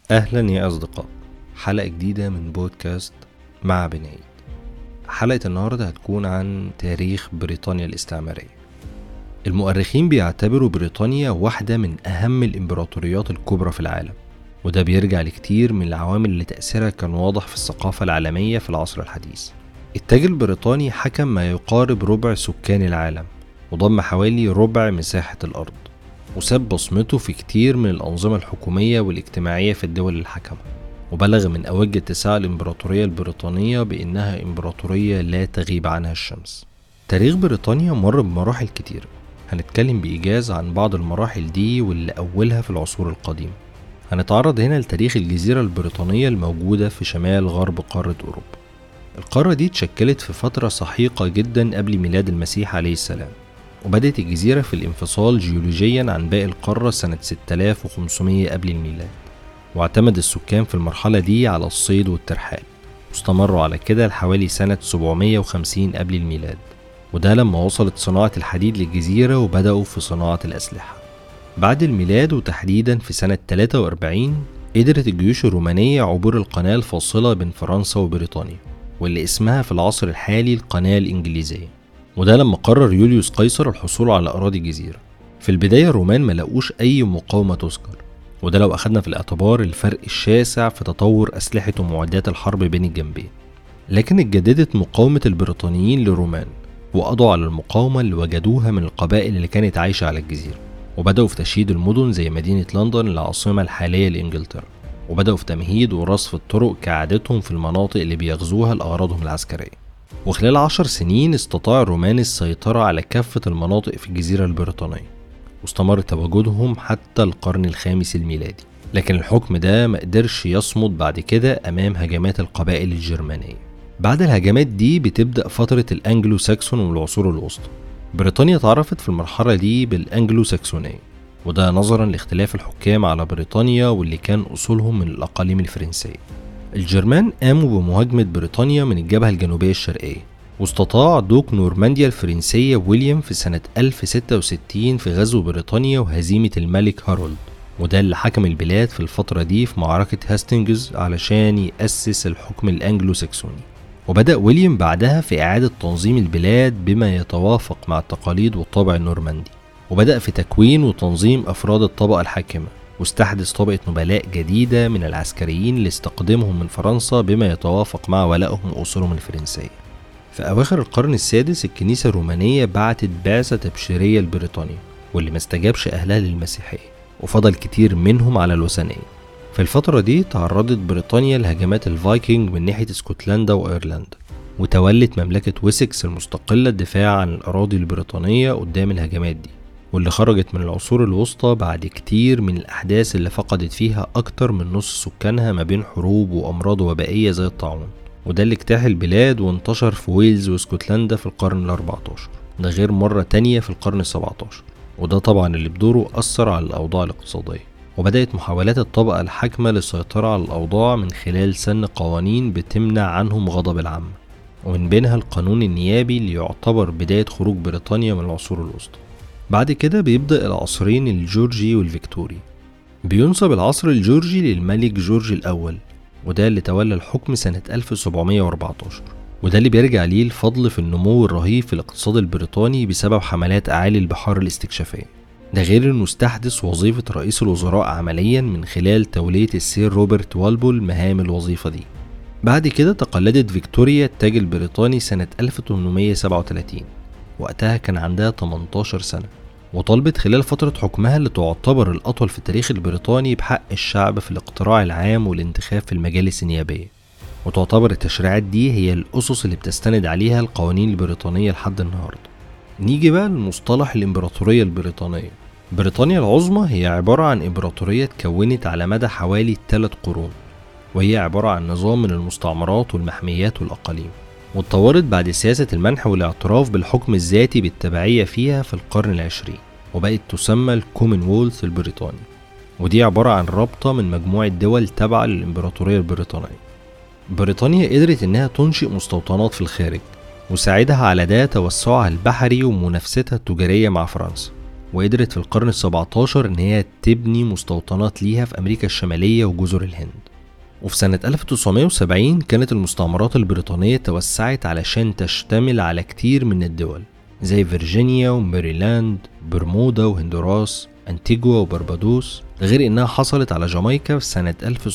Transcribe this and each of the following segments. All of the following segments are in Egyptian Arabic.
أهلا يا أصدقاء حلقة جديدة من بودكاست مع بنايد حلقة النهاردة هتكون عن تاريخ بريطانيا الاستعمارية المؤرخين بيعتبروا بريطانيا واحدة من أهم الإمبراطوريات الكبرى في العالم وده بيرجع لكتير من العوامل اللي تأثيرها كان واضح في الثقافة العالمية في العصر الحديث التاج البريطاني حكم ما يقارب ربع سكان العالم وضم حوالي ربع مساحة الأرض وساب بصمته في كتير من الأنظمة الحكومية والاجتماعية في الدول اللي حكمها وبلغ من أوج اتساع الإمبراطورية البريطانية بإنها إمبراطورية لا تغيب عنها الشمس تاريخ بريطانيا مر بمراحل كتير هنتكلم بإيجاز عن بعض المراحل دي واللي أولها في العصور القديمة هنتعرض هنا لتاريخ الجزيرة البريطانية الموجودة في شمال غرب قارة أوروبا القارة دي اتشكلت في فترة سحيقة جدا قبل ميلاد المسيح عليه السلام وبدأت الجزيرة في الانفصال جيولوجيا عن باقي القارة سنة 6500 قبل الميلاد واعتمد السكان في المرحلة دي على الصيد والترحال واستمروا على كده لحوالي سنة 750 قبل الميلاد وده لما وصلت صناعة الحديد للجزيرة وبدأوا في صناعة الأسلحة بعد الميلاد وتحديدا في سنة 43 قدرت الجيوش الرومانية عبور القناة الفاصلة بين فرنسا وبريطانيا واللي اسمها في العصر الحالي القناة الإنجليزية وده لما قرر يوليوس قيصر الحصول على أراضي الجزيرة في البداية الرومان ما لقوش أي مقاومة تذكر وده لو أخدنا في الاعتبار الفرق الشاسع في تطور أسلحة ومعدات الحرب بين الجنبين لكن اتجددت مقاومة البريطانيين للرومان وقضوا على المقاومة اللي وجدوها من القبائل اللي كانت عايشة على الجزيرة وبدأوا في تشييد المدن زي مدينة لندن العاصمة الحالية لإنجلترا وبدأوا في تمهيد ورصف الطرق كعادتهم في المناطق اللي بيغزوها لأغراضهم العسكرية وخلال عشر سنين استطاع الرومان السيطرة على كافة المناطق في الجزيرة البريطانية واستمر تواجدهم حتى القرن الخامس الميلادي لكن الحكم ده ما قدرش يصمد بعد كده أمام هجمات القبائل الجرمانية بعد الهجمات دي بتبدأ فترة الأنجلو ساكسون والعصور الوسطى بريطانيا تعرفت في المرحلة دي بالأنجلو ساكسونية وده نظرا لاختلاف الحكام على بريطانيا واللي كان أصولهم من الأقاليم الفرنسية الجرمان قاموا بمهاجمة بريطانيا من الجبهة الجنوبية الشرقية واستطاع دوك نورمانديا الفرنسية ويليام في سنة 1066 في غزو بريطانيا وهزيمة الملك هارولد وده اللي حكم البلاد في الفترة دي في معركة هاستنجز علشان يأسس الحكم الأنجلو ساكسوني وبدأ ويليام بعدها في إعادة تنظيم البلاد بما يتوافق مع التقاليد والطابع النورماندي وبدأ في تكوين وتنظيم أفراد الطبقة الحاكمة واستحدث طبقة نبلاء جديدة من العسكريين لاستقدامهم من فرنسا بما يتوافق مع ولائهم أصولهم الفرنسية في أواخر القرن السادس الكنيسة الرومانية بعتت بعثة تبشيرية لبريطانيا واللي ما استجابش أهلها للمسيحية وفضل كتير منهم على الوثنية في الفترة دي تعرضت بريطانيا لهجمات الفايكنج من ناحية اسكتلندا وأيرلندا وتولت مملكة ويسكس المستقلة الدفاع عن الأراضي البريطانية قدام الهجمات دي واللي خرجت من العصور الوسطى بعد كتير من الأحداث اللي فقدت فيها أكتر من نص سكانها ما بين حروب وأمراض وبائية زي الطاعون وده اللي اجتاح البلاد وانتشر في ويلز واسكتلندا في القرن الأربعتاشر ده غير مرة تانية في القرن السبعتاشر وده طبعا اللي بدوره أثر على الأوضاع الاقتصادية وبدأت محاولات الطبقة الحاكمة للسيطرة على الأوضاع من خلال سن قوانين بتمنع عنهم غضب العامة ومن بينها القانون النيابي اللي يعتبر بداية خروج بريطانيا من العصور الوسطى بعد كده بيبدأ العصرين الجورجي والفيكتوري بينسب العصر الجورجي للملك جورج الأول وده اللي تولى الحكم سنة 1714 وده اللي بيرجع ليه الفضل في النمو الرهيب في الاقتصاد البريطاني بسبب حملات أعالي البحار الاستكشافية ده غير انه استحدث وظيفة رئيس الوزراء عمليا من خلال تولية السير روبرت والبول مهام الوظيفة دي بعد كده تقلدت فيكتوريا التاج البريطاني سنة 1837 وقتها كان عندها 18 سنة وطالبت خلال فترة حكمها اللي تعتبر الأطول في التاريخ البريطاني بحق الشعب في الاقتراع العام والانتخاب في المجالس النيابية وتعتبر التشريعات دي هي الأسس اللي بتستند عليها القوانين البريطانية لحد النهاردة نيجي بقى لمصطلح الإمبراطورية البريطانية بريطانيا العظمى هي عبارة عن إمبراطورية اتكونت على مدى حوالي ثلاث قرون وهي عبارة عن نظام من المستعمرات والمحميات والأقاليم واتطورت بعد سياسة المنح والاعتراف بالحكم الذاتي بالتبعية فيها في القرن العشرين وبقت تسمى الكومن وولث البريطاني ودي عبارة عن رابطة من مجموعة دول تابعة للإمبراطورية البريطانية بريطانيا قدرت إنها تنشئ مستوطنات في الخارج وساعدها على ده توسعها البحري ومنافستها التجارية مع فرنسا وقدرت في القرن السبعتاشر إن هي تبني مستوطنات ليها في أمريكا الشمالية وجزر الهند وفي سنة 1970 كانت المستعمرات البريطانية توسعت علشان تشتمل على كتير من الدول زي فيرجينيا وميريلاند برمودا وهندوراس أنتيجوا وبربادوس غير إنها حصلت على جامايكا في سنة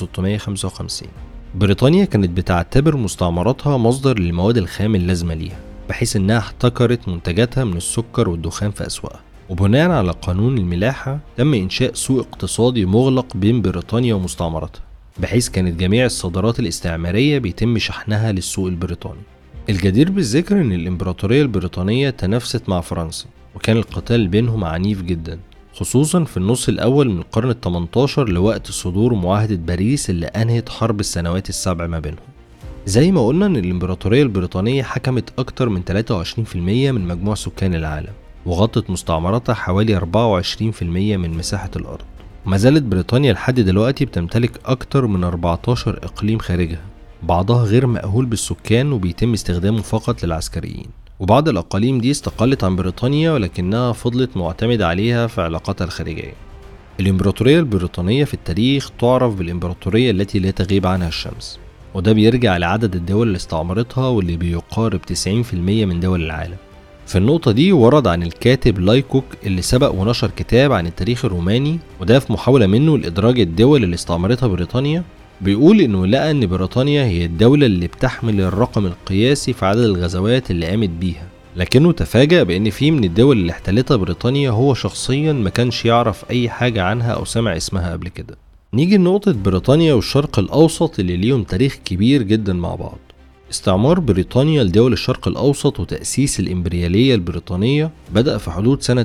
1655 بريطانيا كانت بتعتبر مستعمراتها مصدر للمواد الخام اللازمة ليها بحيث إنها احتكرت منتجاتها من السكر والدخان في أسواقها وبناء على قانون الملاحة تم إنشاء سوق اقتصادي مغلق بين بريطانيا ومستعمراتها بحيث كانت جميع الصادرات الاستعمارية بيتم شحنها للسوق البريطاني الجدير بالذكر ان الامبراطورية البريطانية تنافست مع فرنسا وكان القتال بينهم عنيف جدا خصوصا في النص الاول من القرن ال 18 لوقت صدور معاهدة باريس اللي انهت حرب السنوات السبع ما بينهم زي ما قلنا ان الامبراطورية البريطانية حكمت اكتر من 23% من مجموع سكان العالم وغطت مستعمراتها حوالي 24% من مساحة الارض ما زالت بريطانيا لحد دلوقتي بتمتلك أكتر من 14 إقليم خارجها بعضها غير مأهول بالسكان وبيتم استخدامه فقط للعسكريين وبعض الأقاليم دي استقلت عن بريطانيا ولكنها فضلت معتمدة عليها في علاقاتها الخارجية الإمبراطورية البريطانية في التاريخ تعرف بالإمبراطورية التي لا تغيب عنها الشمس وده بيرجع لعدد الدول اللي استعمرتها واللي بيقارب 90% من دول العالم في النقطة دي ورد عن الكاتب لايكوك اللي سبق ونشر كتاب عن التاريخ الروماني وده في محاولة منه لإدراج الدول اللي استعمرتها بريطانيا بيقول إنه لقى إن بريطانيا هي الدولة اللي بتحمل الرقم القياسي في عدد الغزوات اللي قامت بيها لكنه تفاجأ بإن في من الدول اللي احتلتها بريطانيا هو شخصيا ما كانش يعرف أي حاجة عنها أو سمع اسمها قبل كده نيجي لنقطة بريطانيا والشرق الأوسط اللي ليهم تاريخ كبير جدا مع بعض استعمار بريطانيا لدول الشرق الأوسط وتأسيس الإمبريالية البريطانية بدأ في حدود سنة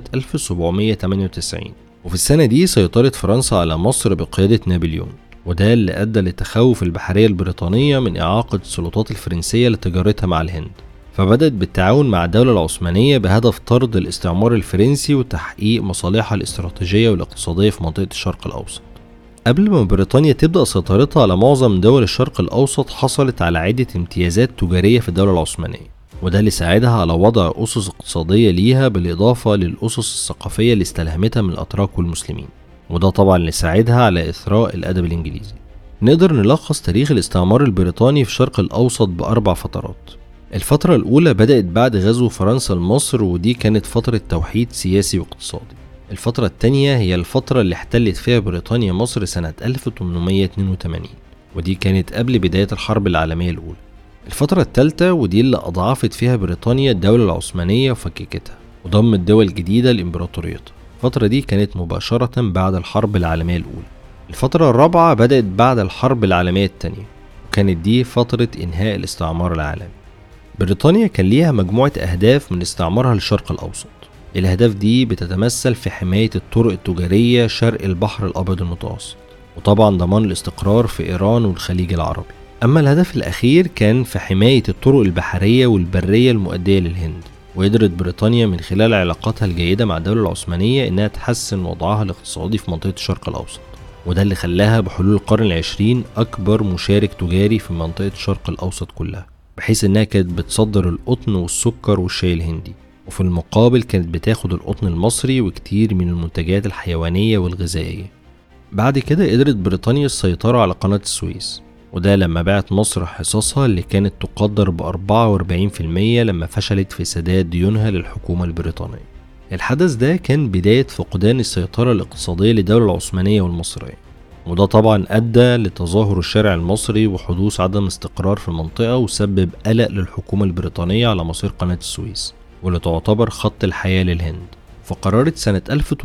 1798 وفي السنة دي سيطرت فرنسا على مصر بقيادة نابليون وده اللي أدى لتخوف البحرية البريطانية من إعاقة السلطات الفرنسية لتجارتها مع الهند فبدأت بالتعاون مع الدولة العثمانية بهدف طرد الاستعمار الفرنسي وتحقيق مصالحها الاستراتيجية والاقتصادية في منطقة الشرق الأوسط قبل ما بريطانيا تبدأ سيطرتها على معظم دول الشرق الأوسط حصلت على عدة امتيازات تجارية في الدولة العثمانية وده اللي ساعدها على وضع أسس اقتصادية ليها بالإضافة للأسس الثقافية اللي استلهمتها من الأتراك والمسلمين وده طبعا اللي ساعدها على إثراء الأدب الإنجليزي نقدر نلخص تاريخ الاستعمار البريطاني في الشرق الأوسط بأربع فترات الفترة الأولى بدأت بعد غزو فرنسا لمصر ودي كانت فترة توحيد سياسي واقتصادي الفترة التانية هي الفترة اللي احتلت فيها بريطانيا مصر سنة 1882 ودي كانت قبل بداية الحرب العالمية الأولى الفترة التالتة ودي اللي أضعفت فيها بريطانيا الدولة العثمانية وفككتها وضمت دول جديدة لإمبراطوريتها الفترة دي كانت مباشرة بعد الحرب العالمية الأولى الفترة الرابعة بدأت بعد الحرب العالمية التانية وكانت دي فترة إنهاء الاستعمار العالمي بريطانيا كان ليها مجموعة أهداف من استعمارها للشرق الأوسط الأهداف دي بتتمثل في حماية الطرق التجارية شرق البحر الأبيض المتوسط وطبعا ضمان الاستقرار في إيران والخليج العربي أما الهدف الأخير كان في حماية الطرق البحرية والبرية المؤدية للهند وقدرت بريطانيا من خلال علاقاتها الجيدة مع الدولة العثمانية إنها تحسن وضعها الاقتصادي في منطقة الشرق الأوسط وده اللي خلاها بحلول القرن العشرين أكبر مشارك تجاري في منطقة الشرق الأوسط كلها بحيث إنها كانت بتصدر القطن والسكر والشاي الهندي وفي المقابل كانت بتاخد القطن المصري وكتير من المنتجات الحيوانية والغذائية بعد كده قدرت بريطانيا السيطرة على قناة السويس وده لما باعت مصر حصصها اللي كانت تقدر بأربعة وأربعين في المية لما فشلت في سداد ديونها للحكومة البريطانية الحدث ده كان بداية فقدان السيطرة الاقتصادية للدولة العثمانية والمصرية وده طبعا أدى لتظاهر الشارع المصري وحدوث عدم استقرار في المنطقة وسبب قلق للحكومة البريطانية على مصير قناة السويس واللي تعتبر خط الحياة للهند فقررت سنة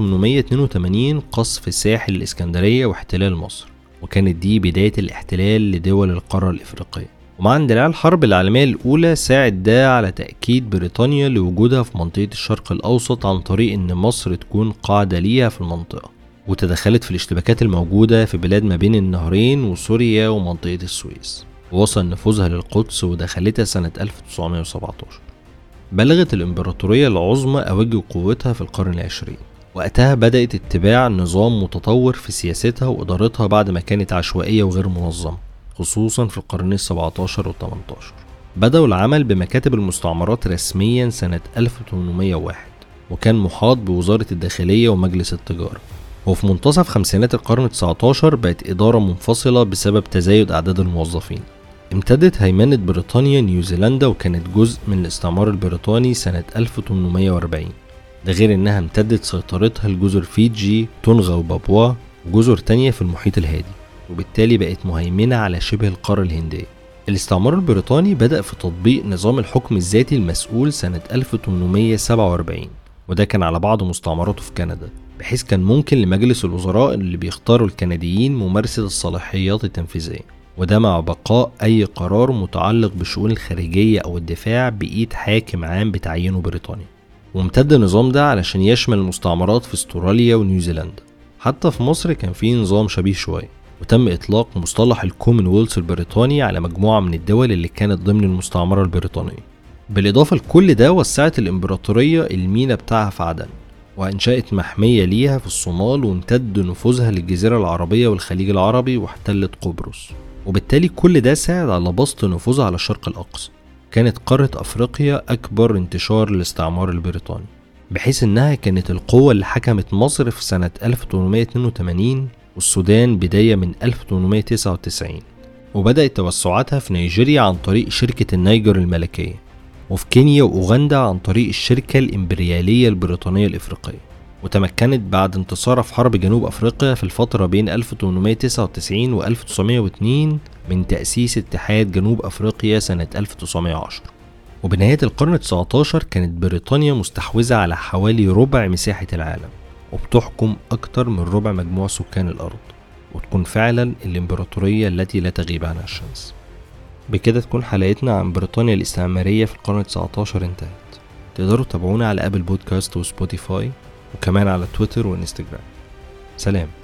1882 قصف ساحل الإسكندرية واحتلال مصر وكانت دي بداية الاحتلال لدول القارة الإفريقية ومع اندلاع الحرب العالمية الأولى ساعد ده على تأكيد بريطانيا لوجودها في منطقة الشرق الأوسط عن طريق إن مصر تكون قاعدة ليها في المنطقة وتدخلت في الاشتباكات الموجودة في بلاد ما بين النهرين وسوريا ومنطقة السويس ووصل نفوذها للقدس ودخلتها سنة 1917 بلغت الإمبراطورية العظمى أوج قوتها في القرن العشرين وقتها بدأت اتباع نظام متطور في سياستها وإدارتها بعد ما كانت عشوائية وغير منظمة خصوصا في القرنين السبعتاشر والتمنتاشر بدأوا العمل بمكاتب المستعمرات رسميا سنة 1801 وكان محاط بوزارة الداخلية ومجلس التجارة وفي منتصف خمسينات القرن ال19 بقت إدارة منفصلة بسبب تزايد أعداد الموظفين امتدت هيمنة بريطانيا نيوزيلندا وكانت جزء من الاستعمار البريطاني سنة 1840 ده غير إنها امتدت سيطرتها لجزر فيجي تونغا وبابوا وجزر تانية في المحيط الهادي وبالتالي بقت مهيمنة على شبه القارة الهندية الاستعمار البريطاني بدأ في تطبيق نظام الحكم الذاتي المسؤول سنة 1847 وده كان على بعض مستعمراته في كندا بحيث كان ممكن لمجلس الوزراء اللي بيختاروا الكنديين ممارسة الصلاحيات التنفيذية وده مع بقاء أي قرار متعلق بالشؤون الخارجية أو الدفاع بإيد حاكم عام بتعينه بريطانيا وامتد النظام ده علشان يشمل المستعمرات في استراليا ونيوزيلندا حتى في مصر كان في نظام شبيه شوية وتم إطلاق مصطلح الكومنولث البريطاني على مجموعة من الدول اللي كانت ضمن المستعمرة البريطانية بالإضافة لكل ده وسعت الإمبراطورية المينا بتاعها في عدن وأنشأت محمية ليها في الصومال وامتد نفوذها للجزيرة العربية والخليج العربي واحتلت قبرص وبالتالي كل ده ساعد على بسط نفوذها على الشرق الأقصى كانت قارة أفريقيا أكبر انتشار للاستعمار البريطاني بحيث إنها كانت القوة اللي حكمت مصر في سنة 1882 والسودان بداية من 1899 وبدأت توسعاتها في نيجيريا عن طريق شركة النيجر الملكية وفي كينيا وأوغندا عن طريق الشركة الإمبريالية البريطانية الإفريقية وتمكنت بعد انتصارها في حرب جنوب أفريقيا في الفترة بين 1899 و 1902 من تأسيس اتحاد جنوب أفريقيا سنة 1910 وبنهاية القرن ال19 كانت بريطانيا مستحوذة على حوالي ربع مساحة العالم وبتحكم أكتر من ربع مجموع سكان الأرض وتكون فعلا الإمبراطورية التي لا تغيب عنها الشمس بكده تكون حلقتنا عن بريطانيا الاستعمارية في القرن ال19 انتهت تقدروا تتابعونا على أبل بودكاست وسبوتيفاي وكمان على تويتر وانستجرام سلام